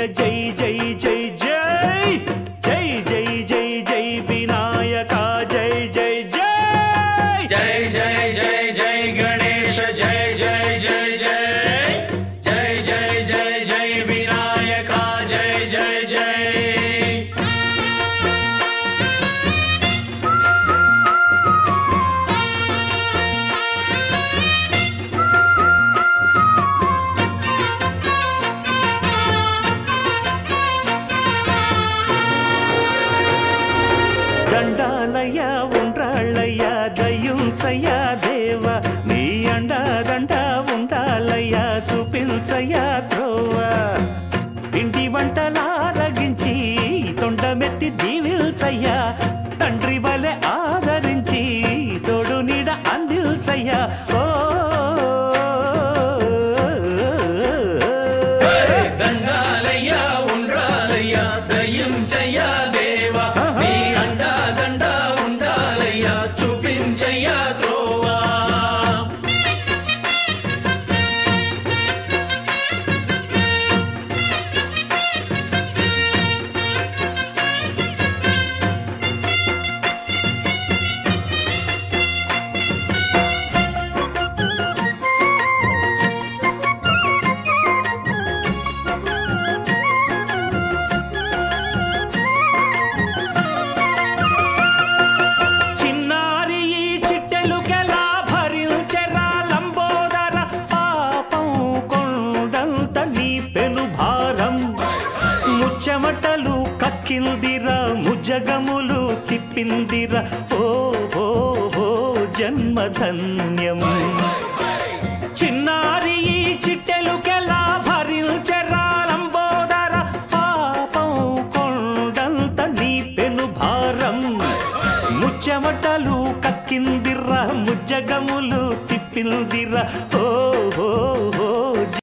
జై జై జై జై జై జై జై జై వినాయక జై జై జై జై జై జై జై గణేశ జై జై జై జై జై జై జై జై వినాయక జై జై జై దండాలయ ఉండ్రాళ్ళయ్య దయ్యుంచయ్య దేవ నీ అండ దండ ఉండాలయ్య చూపించయ్య త్రోవ ఇంటి వంటలారగించి తొండమెత్తి దీవిల్చయ్య తండ్రి వలె ఆదరించి తోడు నీడ అందిల్చయ్య ఓ దండాలయ్య ఉండ్రాలయ్య దయ్యం చెయ్య దేవా నీ అండా దండ ఉండాలయ్య చూపించయ్య త్రోవా చిన్నారి ఈ చిట్టెలుకెలా భరించెరా లంబోదర పాపం కొండంత నీ పెను భారం ముచ్చమటలు కక్కిందిరా ముజగములు తిప్పిందిరా ఓ ఓ ఓ జన్మధన్యం చిన్నారి ఈ చిట్టెలుకెలా భరించెరా లంబోదర పాపం కొండంత నీ పెను భారం ముచ్చమటలు కక్కిందిర్రా ముజ్జగములు తిప్పిందిరా ఓ ఓ ఓ